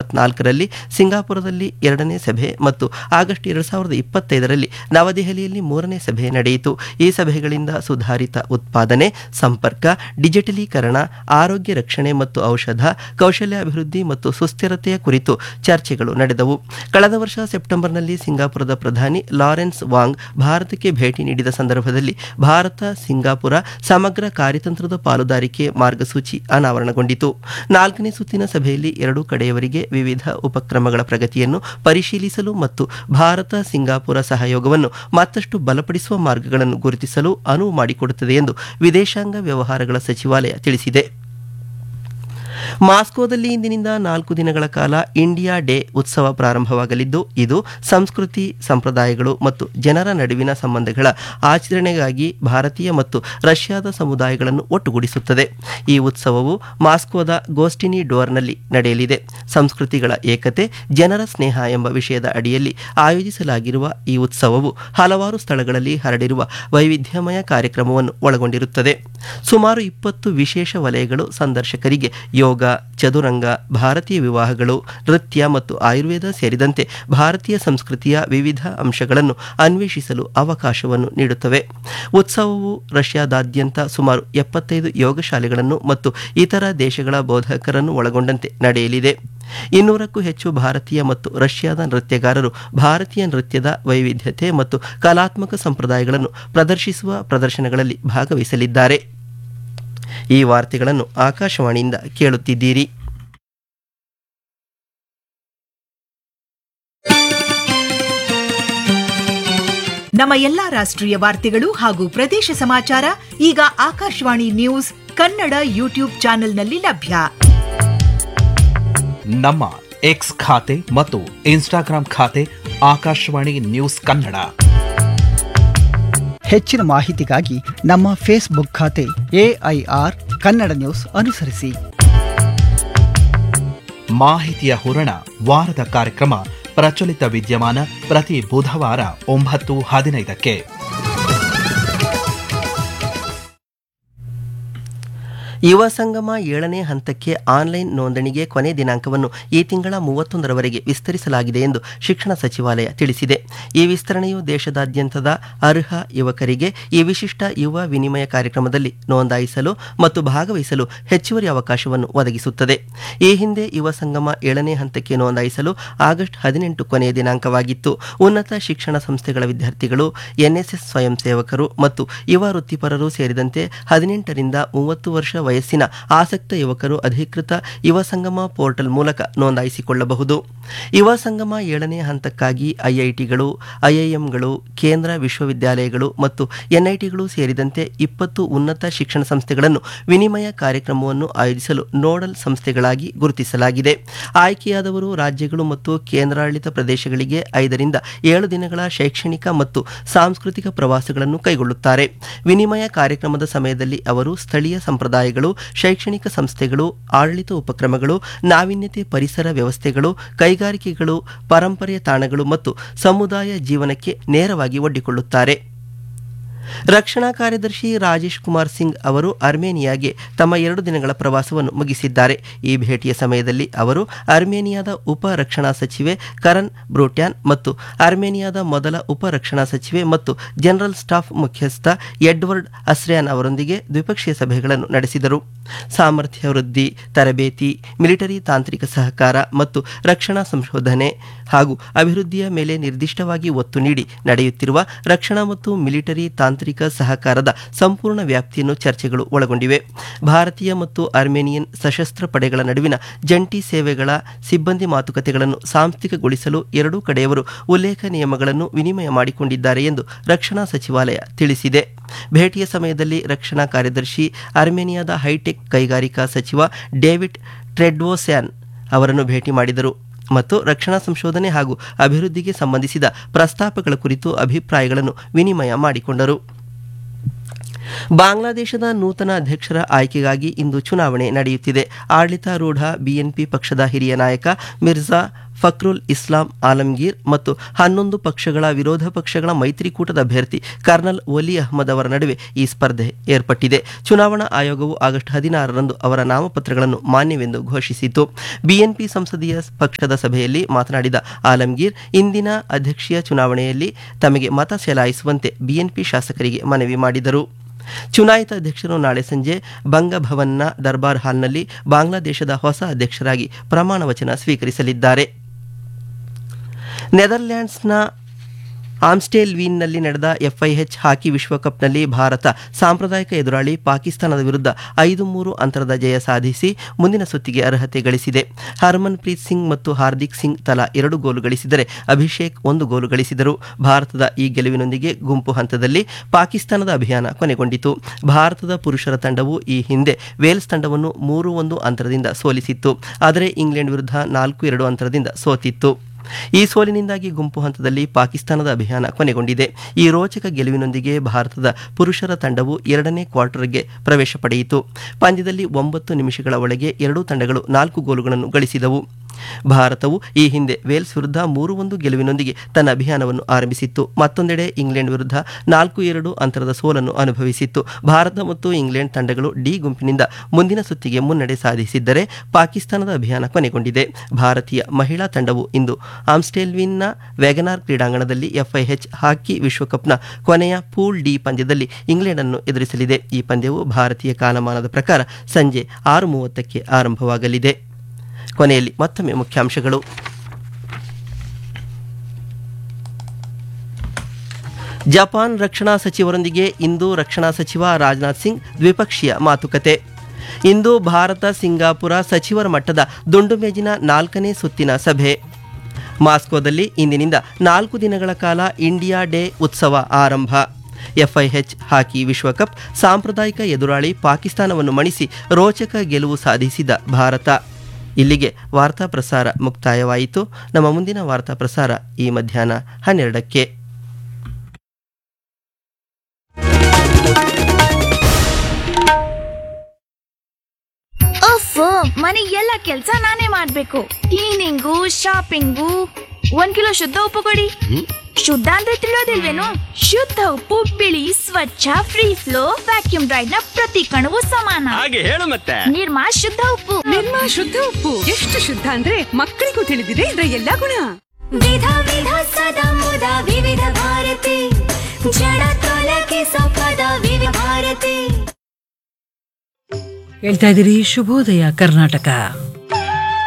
ಇಪ್ಪತ್ನಾಲ್ಕರಲ್ಲಿ ಸಿಂಗಾಪುರದಲ್ಲಿ ಎರಡನೇ ಸಭೆ ಮತ್ತು ಆಗಸ್ಟ್ ಎರಡು ಸಾವಿರದ ಇಪ್ಪತ್ತೈದರಲ್ಲಿ ನವದೆಹಲಿಯಲ್ಲಿ ಮೂರನೇ ಸಭೆ ನಡೆಯಿತು ಈ ಸಭೆಗಳಿಂದ ಸುಧಾರಿತ ಉತ್ಪಾದನೆ ಸಂಪರ್ಕ ಡಿಜಿಟಲೀಕರಣ ಆರೋಗ್ಯ ರಕ್ಷಣೆ ಮತ್ತು ಔಷಧ ಕೌಶಲ್ಯಾಭಿವೃದ್ಧಿ ಮತ್ತು ಸುಸ್ಥಿರತೆಯ ಕುರಿತು ಚರ್ಚೆಗಳು ನಡೆದವು ಕಳೆದ ವರ್ಷ ಸೆಪ್ಟೆಂಬರ್ನಲ್ಲಿ ಸಿಂಗಾಪುರದ ಪ್ರಧಾನಿ ಲಾರೆನ್ಸ್ ವಾಂಗ್ ಭಾರತಕ್ಕೆ ಭೇಟಿ ನೀಡಿದ ಸಂದರ್ಭದಲ್ಲಿ ಭಾರತ ಸಿಂಗಾಪುರ ಸಮಗ್ರ ಕಾರ್ಯತಂತ್ರದ ಪಾಲುದಾರಿಕೆ ಮಾರ್ಗಸೂಚಿ ಅನಾವರಣಗೊಂಡಿತು ನಾಲ್ಕನೇ ಸುತ್ತಿನ ಸಭೆಯಲ್ಲಿ ಎರಡೂ ಕಡೆಯವರಿಗೆ ವಿವಿಧ ಉಪಕ್ರಮಗಳ ಪ್ರಗತಿಯನ್ನು ಪರಿಶೀಲಿಸಲು ಮತ್ತು ಭಾರತ ಸಿಂಗಾಪುರ ಸಹಯೋಗವನ್ನು ಮತ್ತಷ್ಟು ಬಲಪಡಿಸುವ ಮಾರ್ಗಗಳನ್ನು ಗುರುತಿಸಲು ಅನುವು ಮಾಡಿಕೊಡುತ್ತದೆ ಎಂದು ವಿದೇಶಾಂಗ ವ್ಯವಹಾರಗಳ ಸಚಿವಾಲಯ ತಿಳಿಸಿದೆ ಮಾಸ್ಕೋದಲ್ಲಿ ಇಂದಿನಿಂದ ನಾಲ್ಕು ದಿನಗಳ ಕಾಲ ಇಂಡಿಯಾ ಡೇ ಉತ್ಸವ ಪ್ರಾರಂಭವಾಗಲಿದ್ದು ಇದು ಸಂಸ್ಕೃತಿ ಸಂಪ್ರದಾಯಗಳು ಮತ್ತು ಜನರ ನಡುವಿನ ಸಂಬಂಧಗಳ ಆಚರಣೆಗಾಗಿ ಭಾರತೀಯ ಮತ್ತು ರಷ್ಯಾದ ಸಮುದಾಯಗಳನ್ನು ಒಟ್ಟುಗೂಡಿಸುತ್ತದೆ ಈ ಉತ್ಸವವು ಮಾಸ್ಕೋದ ಗೋಸ್ಟಿನಿ ಡೋರ್ನಲ್ಲಿ ನಡೆಯಲಿದೆ ಸಂಸ್ಕೃತಿಗಳ ಏಕತೆ ಜನರ ಸ್ನೇಹ ಎಂಬ ವಿಷಯದ ಅಡಿಯಲ್ಲಿ ಆಯೋಜಿಸಲಾಗಿರುವ ಈ ಉತ್ಸವವು ಹಲವಾರು ಸ್ಥಳಗಳಲ್ಲಿ ಹರಡಿರುವ ವೈವಿಧ್ಯಮಯ ಕಾರ್ಯಕ್ರಮವನ್ನು ಒಳಗೊಂಡಿರುತ್ತದೆ ಸುಮಾರು ಇಪ್ಪತ್ತು ವಿಶೇಷ ವಲಯಗಳು ಸಂದರ್ಶಕರಿಗೆ ಯೋಗ ಚದುರಂಗ ಭಾರತೀಯ ವಿವಾಹಗಳು ನೃತ್ಯ ಮತ್ತು ಆಯುರ್ವೇದ ಸೇರಿದಂತೆ ಭಾರತೀಯ ಸಂಸ್ಕೃತಿಯ ವಿವಿಧ ಅಂಶಗಳನ್ನು ಅನ್ವೇಷಿಸಲು ಅವಕಾಶವನ್ನು ನೀಡುತ್ತವೆ ಉತ್ಸವವು ರಷ್ಯಾದಾದ್ಯಂತ ಸುಮಾರು ಎಪ್ಪತ್ತೈದು ಯೋಗ ಶಾಲೆಗಳನ್ನು ಮತ್ತು ಇತರ ದೇಶಗಳ ಬೋಧಕರನ್ನು ಒಳಗೊಂಡಂತೆ ನಡೆಯಲಿದೆ ಇನ್ನೂರಕ್ಕೂ ಹೆಚ್ಚು ಭಾರತೀಯ ಮತ್ತು ರಷ್ಯಾದ ನೃತ್ಯಗಾರರು ಭಾರತೀಯ ನೃತ್ಯದ ವೈವಿಧ್ಯತೆ ಮತ್ತು ಕಲಾತ್ಮಕ ಸಂಪ್ರದಾಯಗಳನ್ನು ಪ್ರದರ್ಶಿಸುವ ಪ್ರದರ್ಶನಗಳಲ್ಲಿ ಭಾಗವಹಿಸಲಿದ್ದಾರೆ ಈ ವಾರ್ತೆಗಳನ್ನು ಆಕಾಶವಾಣಿಯಿಂದ ಕೇಳುತ್ತಿದ್ದೀರಿ ನಮ್ಮ ಎಲ್ಲಾ ರಾಷ್ಟ್ರೀಯ ವಾರ್ತೆಗಳು ಹಾಗೂ ಪ್ರದೇಶ ಸಮಾಚಾರ ಈಗ ಆಕಾಶವಾಣಿ ನ್ಯೂಸ್ ಕನ್ನಡ ಯೂಟ್ಯೂಬ್ ಚಾನೆಲ್ನಲ್ಲಿ ಲಭ್ಯ ನಮ್ಮ ಎಕ್ಸ್ ಖಾತೆ ಮತ್ತು ಇನ್ಸ್ಟಾಗ್ರಾಂ ಖಾತೆ ಆಕಾಶವಾಣಿ ನ್ಯೂಸ್ ಕನ್ನಡ ಹೆಚ್ಚಿನ ಮಾಹಿತಿಗಾಗಿ ನಮ್ಮ ಫೇಸ್ಬುಕ್ ಖಾತೆ ಎಐಆರ್ ಕನ್ನಡ ನ್ಯೂಸ್ ಅನುಸರಿಸಿ ಮಾಹಿತಿಯ ಹೂರಣ ವಾರದ ಕಾರ್ಯಕ್ರಮ ಪ್ರಚಲಿತ ವಿದ್ಯಮಾನ ಪ್ರತಿ ಬುಧವಾರ ಒಂಬತ್ತು ಹದಿನೈದಕ್ಕೆ ಯುವ ಸಂಗಮ ಏಳನೇ ಹಂತಕ್ಕೆ ಆನ್ಲೈನ್ ನೋಂದಣಿಗೆ ಕೊನೆ ದಿನಾಂಕವನ್ನು ಈ ತಿಂಗಳ ಮೂವತ್ತೊಂದರವರೆಗೆ ವಿಸ್ತರಿಸಲಾಗಿದೆ ಎಂದು ಶಿಕ್ಷಣ ಸಚಿವಾಲಯ ತಿಳಿಸಿದೆ ಈ ವಿಸ್ತರಣೆಯು ದೇಶದಾದ್ಯಂತದ ಅರ್ಹ ಯುವಕರಿಗೆ ಈ ವಿಶಿಷ್ಟ ಯುವ ವಿನಿಮಯ ಕಾರ್ಯಕ್ರಮದಲ್ಲಿ ನೋಂದಾಯಿಸಲು ಮತ್ತು ಭಾಗವಹಿಸಲು ಹೆಚ್ಚುವರಿ ಅವಕಾಶವನ್ನು ಒದಗಿಸುತ್ತದೆ ಈ ಹಿಂದೆ ಯುವ ಸಂಗಮ ಏಳನೇ ಹಂತಕ್ಕೆ ನೋಂದಾಯಿಸಲು ಆಗಸ್ಟ್ ಹದಿನೆಂಟು ಕೊನೆಯ ದಿನಾಂಕವಾಗಿತ್ತು ಉನ್ನತ ಶಿಕ್ಷಣ ಸಂಸ್ಥೆಗಳ ವಿದ್ಯಾರ್ಥಿಗಳು ಎನ್ಎಸ್ಎಸ್ ಸ್ವಯಂ ಸೇವಕರು ಮತ್ತು ಯುವ ವೃತ್ತಿಪರರು ಸೇರಿದಂತೆ ಹದಿನೆಂಟರಿಂದ ಮೂವತ್ತು ವರ್ಷ ವಯಸ್ಸಿನ ಆಸಕ್ತ ಯುವಕರು ಅಧಿಕೃತ ಯುವ ಸಂಗಮ ಪೋರ್ಟಲ್ ಮೂಲಕ ನೋಂದಾಯಿಸಿಕೊಳ್ಳಬಹುದು ಯುವ ಸಂಗಮ ಏಳನೇ ಹಂತಕ್ಕಾಗಿ ಐಐಟಿಗಳು ಐಐಎಂಗಳು ಕೇಂದ್ರ ವಿಶ್ವವಿದ್ಯಾಲಯಗಳು ಮತ್ತು ಎನ್ಐಟಿಗಳು ಸೇರಿದಂತೆ ಇಪ್ಪತ್ತು ಉನ್ನತ ಶಿಕ್ಷಣ ಸಂಸ್ಥೆಗಳನ್ನು ವಿನಿಮಯ ಕಾರ್ಯಕ್ರಮವನ್ನು ಆಯೋಜಿಸಲು ನೋಡಲ್ ಸಂಸ್ಥೆಗಳಾಗಿ ಗುರುತಿಸಲಾಗಿದೆ ಆಯ್ಕೆಯಾದವರು ರಾಜ್ಯಗಳು ಮತ್ತು ಕೇಂದ್ರಾಡಳಿತ ಪ್ರದೇಶಗಳಿಗೆ ಐದರಿಂದ ಏಳು ದಿನಗಳ ಶೈಕ್ಷಣಿಕ ಮತ್ತು ಸಾಂಸ್ಕೃತಿಕ ಪ್ರವಾಸಗಳನ್ನು ಕೈಗೊಳ್ಳುತ್ತಾರೆ ವಿನಿಮಯ ಕಾರ್ಯಕ್ರಮದ ಸಮಯದಲ್ಲಿ ಅವರು ಸ್ಥಳೀಯ ಸಂಪ್ರದಾಯಗಳು ಶೈಕ್ಷಣಿಕ ಸಂಸ್ಥೆಗಳು ಆಡಳಿತ ಉಪಕ್ರಮಗಳು ನಾವೀನ್ಯತೆ ಪರಿಸರ ವ್ಯವಸ್ಥೆಗಳು ಕೈಗಾರಿಕೆಗಳು ಪರಂಪರೆಯ ತಾಣಗಳು ಮತ್ತು ಸಮುದಾಯ ಜೀವನಕ್ಕೆ ನೇರವಾಗಿ ಒಡ್ಡಿಕೊಳ್ಳುತ್ತಾರೆ ರಕ್ಷಣಾ ಕಾರ್ಯದರ್ಶಿ ರಾಜೇಶ್ ಕುಮಾರ್ ಸಿಂಗ್ ಅವರು ಅರ್ಮೇನಿಯಾಗೆ ತಮ್ಮ ಎರಡು ದಿನಗಳ ಪ್ರವಾಸವನ್ನು ಮುಗಿಸಿದ್ದಾರೆ ಈ ಭೇಟಿಯ ಸಮಯದಲ್ಲಿ ಅವರು ಅರ್ಮೇನಿಯಾದ ಉಪ ರಕ್ಷಣಾ ಸಚಿವೆ ಕರನ್ ಬ್ರೂಟ್ಯಾನ್ ಮತ್ತು ಅರ್ಮೇನಿಯಾದ ಮೊದಲ ಉಪ ರಕ್ಷಣಾ ಸಚಿವೆ ಮತ್ತು ಜನರಲ್ ಸ್ಟಾಫ್ ಮುಖ್ಯಸ್ಥ ಎಡ್ವರ್ಡ್ ಅಸ್ರ್ಯಾನ್ ಅವರೊಂದಿಗೆ ದ್ವಿಪಕ್ಷೀಯ ಸಭೆಗಳನ್ನು ನಡೆಸಿದರು ಸಾಮರ್ಥ್ಯ ವೃದ್ಧಿ ತರಬೇತಿ ಮಿಲಿಟರಿ ತಾಂತ್ರಿಕ ಸಹಕಾರ ಮತ್ತು ರಕ್ಷಣಾ ಸಂಶೋಧನೆ ಹಾಗೂ ಅಭಿವೃದ್ಧಿಯ ಮೇಲೆ ನಿರ್ದಿಷ್ಟವಾಗಿ ಒತ್ತು ನೀಡಿ ನಡೆಯುತ್ತಿರುವ ರಕ್ಷಣಾ ಮತ್ತು ಮಿಲಿಟರಿ ತಾಂತ್ರಿಕ ಸಹಕಾರದ ಸಂಪೂರ್ಣ ವ್ಯಾಪ್ತಿಯನ್ನು ಚರ್ಚೆಗಳು ಒಳಗೊಂಡಿವೆ ಭಾರತೀಯ ಮತ್ತು ಅರ್ಮೇನಿಯನ್ ಸಶಸ್ತ್ರ ಪಡೆಗಳ ನಡುವಿನ ಜಂಟಿ ಸೇವೆಗಳ ಸಿಬ್ಬಂದಿ ಮಾತುಕತೆಗಳನ್ನು ಸಾಂಸ್ಥಿಕಗೊಳಿಸಲು ಎರಡೂ ಕಡೆಯವರು ಉಲ್ಲೇಖ ನಿಯಮಗಳನ್ನು ವಿನಿಮಯ ಮಾಡಿಕೊಂಡಿದ್ದಾರೆ ಎಂದು ರಕ್ಷಣಾ ಸಚಿವಾಲಯ ತಿಳಿಸಿದೆ ಭೇಟಿಯ ಸಮಯದಲ್ಲಿ ರಕ್ಷಣಾ ಕಾರ್ಯದರ್ಶಿ ಅರ್ಮೇನಿಯಾದ ಹೈಟೆಕ್ ಕೈಗಾರಿಕಾ ಸಚಿವ ಡೇವಿಡ್ ಟ್ರೆಡ್ವೋಸ್ಯಾನ್ ಅವರನ್ನು ಭೇಟಿ ಮಾಡಿದರು ಮತ್ತು ರಕ್ಷಣಾ ಸಂಶೋಧನೆ ಹಾಗೂ ಅಭಿವೃದ್ಧಿಗೆ ಸಂಬಂಧಿಸಿದ ಪ್ರಸ್ತಾಪಗಳ ಕುರಿತು ಅಭಿಪ್ರಾಯಗಳನ್ನು ವಿನಿಮಯ ಮಾಡಿಕೊಂಡರು ಬಾಂಗ್ಲಾದೇಶದ ನೂತನ ಅಧ್ಯಕ್ಷರ ಆಯ್ಕೆಗಾಗಿ ಇಂದು ಚುನಾವಣೆ ನಡೆಯುತ್ತಿದೆ ಆಡಳಿತಾರೂಢ ಬಿಎನ್ಪಿ ಪಕ್ಷದ ಹಿರಿಯ ನಾಯಕ ಮಿರ್ಜಾ ಫಕ್ರುಲ್ ಇಸ್ಲಾಂ ಆಲಂಗೀರ್ ಮತ್ತು ಹನ್ನೊಂದು ಪಕ್ಷಗಳ ವಿರೋಧ ಪಕ್ಷಗಳ ಮೈತ್ರಿಕೂಟದ ಅಭ್ಯರ್ಥಿ ಕರ್ನಲ್ ಒಲಿ ಅಹ್ಮದ್ ಅವರ ನಡುವೆ ಈ ಸ್ಪರ್ಧೆ ಏರ್ಪಟ್ಟಿದೆ ಚುನಾವಣಾ ಆಯೋಗವು ಆಗಸ್ಟ್ ಹದಿನಾರರಂದು ಅವರ ನಾಮಪತ್ರಗಳನ್ನು ಮಾನ್ಯವೆಂದು ಘೋಷಿಸಿತು ಬಿಎನ್ಪಿ ಸಂಸದೀಯ ಪಕ್ಷದ ಸಭೆಯಲ್ಲಿ ಮಾತನಾಡಿದ ಆಲಂಗೀರ್ ಇಂದಿನ ಅಧ್ಯಕ್ಷೀಯ ಚುನಾವಣೆಯಲ್ಲಿ ತಮಗೆ ಮತ ಚಲಾಯಿಸುವಂತೆ ಬಿಎನ್ಪಿ ಶಾಸಕರಿಗೆ ಮನವಿ ಮಾಡಿದರು ಚುನಾಯಿತ ಅಧ್ಯಕ್ಷರು ನಾಳೆ ಸಂಜೆ ಬಂಗಭವನ್ನ ದರ್ಬಾರ್ ಹಾಲ್ನಲ್ಲಿ ಬಾಂಗ್ಲಾದೇಶದ ಹೊಸ ಅಧ್ಯಕ್ಷರಾಗಿ ಪ್ರಮಾಣ ವಚನ ಸ್ವೀಕರಿಸಲಿದ್ದಾರೆ ನೆದರ್ಲ್ಯಾಂಡ್ಸ್ನ ಆಮ್ಸ್ಟೇಲ್ವೀನ್ನಲ್ಲಿ ನಡೆದ ಎಫ್ಐಎಚ್ ಹಾಕಿ ವಿಶ್ವಕಪ್ನಲ್ಲಿ ಭಾರತ ಸಾಂಪ್ರದಾಯಿಕ ಎದುರಾಳಿ ಪಾಕಿಸ್ತಾನದ ವಿರುದ್ಧ ಐದು ಮೂರು ಅಂತರದ ಜಯ ಸಾಧಿಸಿ ಮುಂದಿನ ಸುತ್ತಿಗೆ ಅರ್ಹತೆ ಗಳಿಸಿದೆ ಹರ್ಮನ್ ಪ್ರೀತ್ ಸಿಂಗ್ ಮತ್ತು ಹಾರ್ದಿಕ್ ಸಿಂಗ್ ತಲಾ ಎರಡು ಗೋಲು ಗಳಿಸಿದರೆ ಅಭಿಷೇಕ್ ಒಂದು ಗೋಲು ಗಳಿಸಿದರು ಭಾರತದ ಈ ಗೆಲುವಿನೊಂದಿಗೆ ಗುಂಪು ಹಂತದಲ್ಲಿ ಪಾಕಿಸ್ತಾನದ ಅಭಿಯಾನ ಕೊನೆಗೊಂಡಿತು ಭಾರತದ ಪುರುಷರ ತಂಡವು ಈ ಹಿಂದೆ ವೇಲ್ಸ್ ತಂಡವನ್ನು ಮೂರು ಒಂದು ಅಂತರದಿಂದ ಸೋಲಿಸಿತ್ತು ಆದರೆ ಇಂಗ್ಲೆಂಡ್ ವಿರುದ್ಧ ನಾಲ್ಕು ಎರಡು ಅಂತರದಿಂದ ಸೋತಿತ್ತು ಈ ಸೋಲಿನಿಂದಾಗಿ ಗುಂಪು ಹಂತದಲ್ಲಿ ಪಾಕಿಸ್ತಾನದ ಅಭಿಯಾನ ಕೊನೆಗೊಂಡಿದೆ ಈ ರೋಚಕ ಗೆಲುವಿನೊಂದಿಗೆ ಭಾರತದ ಪುರುಷರ ತಂಡವು ಎರಡನೇ ಕ್ವಾರ್ಟರ್ಗೆ ಪ್ರವೇಶ ಪಡೆಯಿತು ಪಂದ್ಯದಲ್ಲಿ ಒಂಬತ್ತು ನಿಮಿಷಗಳ ಒಳಗೆ ಎರಡೂ ತಂಡಗಳು ನಾಲ್ಕು ಗೋಲುಗಳನ್ನು ಗಳಿಸಿದವು ಭಾರತವು ಈ ಹಿಂದೆ ವೇಲ್ಸ್ ವಿರುದ್ಧ ಮೂರು ಒಂದು ಗೆಲುವಿನೊಂದಿಗೆ ತನ್ನ ಅಭಿಯಾನವನ್ನು ಆರಂಭಿಸಿತ್ತು ಮತ್ತೊಂದೆಡೆ ಇಂಗ್ಲೆಂಡ್ ವಿರುದ್ಧ ನಾಲ್ಕು ಎರಡು ಅಂತರದ ಸೋಲನ್ನು ಅನುಭವಿಸಿತ್ತು ಭಾರತ ಮತ್ತು ಇಂಗ್ಲೆಂಡ್ ತಂಡಗಳು ಡಿ ಗುಂಪಿನಿಂದ ಮುಂದಿನ ಸುತ್ತಿಗೆ ಮುನ್ನಡೆ ಸಾಧಿಸಿದ್ದರೆ ಪಾಕಿಸ್ತಾನದ ಅಭಿಯಾನ ಕೊನೆಗೊಂಡಿದೆ ಭಾರತೀಯ ಮಹಿಳಾ ತಂಡವು ಇಂದು ಆಮ್ಸ್ಟೇಲ್ವಿನ್ನ ವ್ಯಾಗನಾರ್ ಕ್ರೀಡಾಂಗಣದಲ್ಲಿ ಎಫ್ಐಎಚ್ ಹಾಕಿ ವಿಶ್ವಕಪ್ನ ಕೊನೆಯ ಪೂಲ್ ಡಿ ಪಂದ್ಯದಲ್ಲಿ ಇಂಗ್ಲೆಂಡ್ ಅನ್ನು ಎದುರಿಸಲಿದೆ ಈ ಪಂದ್ಯವು ಭಾರತೀಯ ಕಾಲಮಾನದ ಪ್ರಕಾರ ಸಂಜೆ ಆರು ಮೂವತ್ತಕ್ಕೆ ಆರಂಭವಾಗಲಿದೆ ಕೊನೆಯಲ್ಲಿ ಮತ್ತೊಮ್ಮೆ ಮುಖ್ಯಾಂಶಗಳು ಜಪಾನ್ ರಕ್ಷಣಾ ಸಚಿವರೊಂದಿಗೆ ಇಂದು ರಕ್ಷಣಾ ಸಚಿವ ರಾಜನಾಥ್ ಸಿಂಗ್ ದ್ವಿಪಕ್ಷೀಯ ಮಾತುಕತೆ ಇಂದು ಭಾರತ ಸಿಂಗಾಪುರ ಸಚಿವರ ಮಟ್ಟದ ದುಂಡು ಮೇಜಿನ ನಾಲ್ಕನೇ ಸುತ್ತಿನ ಸಭೆ ಮಾಸ್ಕೋದಲ್ಲಿ ಇಂದಿನಿಂದ ನಾಲ್ಕು ದಿನಗಳ ಕಾಲ ಇಂಡಿಯಾ ಡೇ ಉತ್ಸವ ಆರಂಭ ಎಫ್ಐಎಚ್ ಹಾಕಿ ವಿಶ್ವಕಪ್ ಸಾಂಪ್ರದಾಯಿಕ ಎದುರಾಳಿ ಪಾಕಿಸ್ತಾನವನ್ನು ಮಣಿಸಿ ರೋಚಕ ಗೆಲುವು ಸಾಧಿಸಿದ ಭಾರತ ಇಲ್ಲಿಗೆ ವಾರ್ತಾ ಪ್ರಸಾರ ಮುಕ್ತಾಯವಾಯಿತು ನಮ್ಮ ಮುಂದಿನ ವಾರ್ತಾ ಪ್ರಸಾರ ಈ ಮಧ್ಯಾಹ್ನ ಹನ್ನೆರಡಕ್ಕೆ ಅಫ್ ಮನೆ ಎಲ್ಲ ಕೆಲ್ಸ ನಾನೇ ಮಾಡ್ಬೇಕು ಕ್ಲೀನಿಂಗು ಶಾಪಿಂಗು ಒಂದ್ ಕಿಲೋ ಶುದ್ಧ ಉಪ್ಪು ಕೊಡಿ ಶುದ್ಧ ಅಂದ್ರೆ ತಿಳಿಯೋದಿಲ್ವೇನು ಶುದ್ಧ ಉಪ್ಪು ಬಿಳಿ ಸ್ವಚ್ಛ ಫ್ರೀ ಫ್ಲೋ ವ್ಯಾಕ್ಯೂಮ್ ಡ್ರೈಡ್ ನ ಪ್ರತಿ ಕಣವು ಸಮಾನ ಹಾಗೆ ಹೇಳು ಮತ್ತೆ ನಿರ್ಮಾ ಶುದ್ಧ ಉಪ್ಪು ನಿರ್ಮಾ ಶುದ್ಧ ಉಪ್ಪು ಎಷ್ಟು ಶುದ್ಧ ಅಂದ್ರೆ ಮಕ್ಕಳಿಗೂ ತಿಳಿದಿದೆ ಇದರ ಎಲ್ಲಾ ಗುಣ ವಿಧ ವಿಧ ಸದ ಮುದ ವಿವಿಧ ಭಾರತಿ ಜಡ ತೊಲಕೆ ಸಪದ ವಿವಿಧ ಭಾರತಿ ಹೇಳ್ತಾ ಇದ್ದೀರಿ ಶುಭೋದಯ ಕರ್ನಾಟಕ